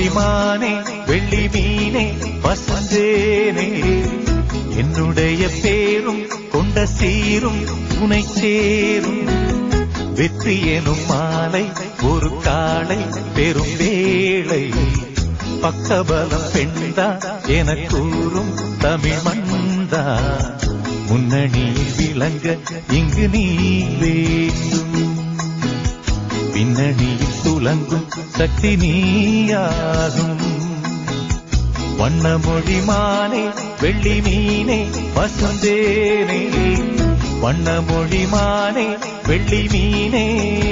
மானே வெள்ளி மீனே வசந்தேனே என்னுடைய பேரும் கொண்ட சீரும் துணை சேரும் வெற்றி எனும் மாலை ஒரு காலை பெரும் வேளை பக்கபலம் பெண்தா என கூறும் தமிழ் மண்தா முன்னணியில் விளங்க இங்கு நீ வேண்டும் பின்னணியில் துலங்கும் சக்தி நீயாகும் வண்ணமொழி மானே வெள்ளி மீனே வசந்தேனே வண்ணமொழி மானே வெள்ளி மீனே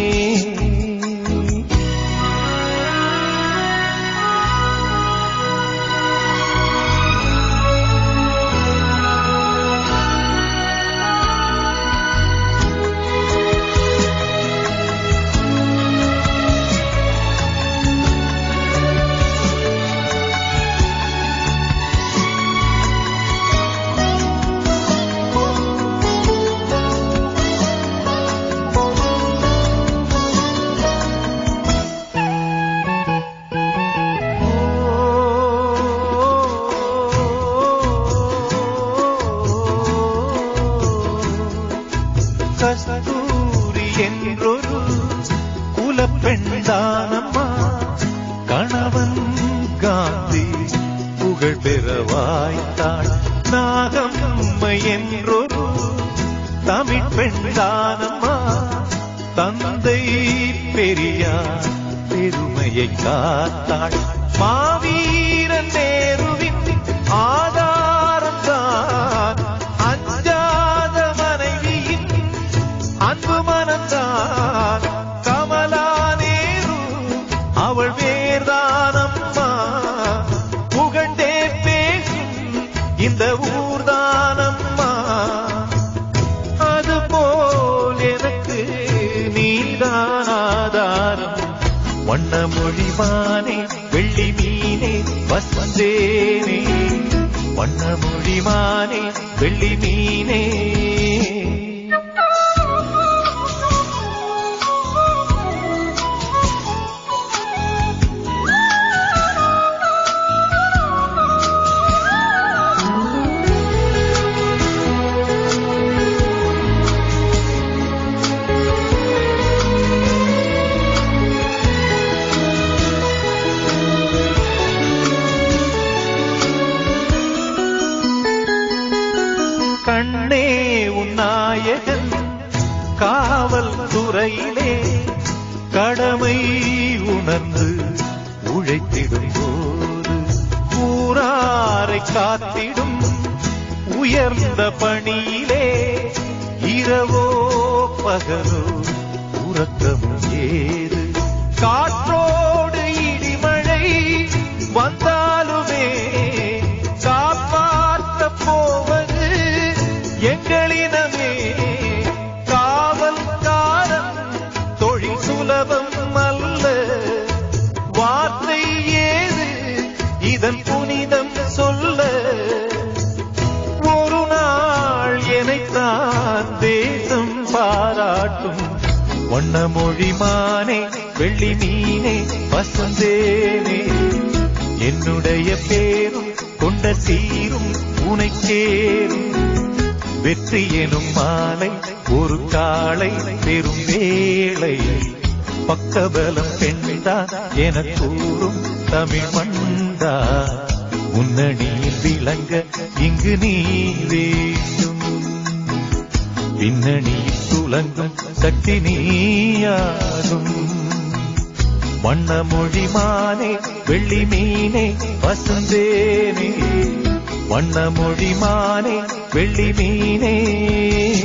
கஸ்தூரி என்றொரு குலப்பெண்தானம்மா கணவன் காந்தி புகழ் பெற வாய்த்தாள் நாகம்மை என்றொரு தமிழ் பெண்தானம்மா தந்தை பெரியார் பெருமையை காத்தாள் மாவீரன் நேருவின் ஆதாரம் தான் அஞ்சாத மனைவியின் அன்பு மனந்தான் கமலா நேரு அவள் வேர்தானம்மா புகழ்ந்தே பேசும் இந்த ஊர்தானம்மா அதுபோல் எனக்கு நீதான் ஆதாரம் வண்ணமொழி மானே வெள்ளி மீனே வசந்தேனே வண்ணமொழி மானே வெள்ளி மீனே கண்ணே உன் நாயகன் காவல் துறையிலே கடமை உணர்ந்து உழைத்திடும் போது ஊராரை காத்திடும் உயர்ந்த பணியிலே இரவோ பகலோ உறக்கமும் ஏது காற்றோடு இடிமழை வந்தாலுமே காப்பாற்ற போவது எங்களினமே காவல்காரன் தொழில் சுலபம் அல்ல வார்த்தை ஏது இதன் புனிதம் சொல்ல ஒரு நாள் எனைத்தான் தேசம் பாராட்டும் வண்ணமொழி மானே வெள்ளி மீனே வசந்தேனே என்னுடைய பேரும் கொண்ட சீரும் உனை சேரும் வெற்றி எனும் மாலை ஒரு காலை பெரும் வேளை பக்கபலம் பெண்தா என கூறும் தமிழ் மண்டா முன்னணியில் விளங்க இங்கு நீ வேண்டும் பின்னணியில் துலங்கும் சக்தி நீயாகும் வண்ணமொழி மானே வெள்ளி மீனே வசந்தேனே வண்ணமொழி மானே வெள்ளி மீனே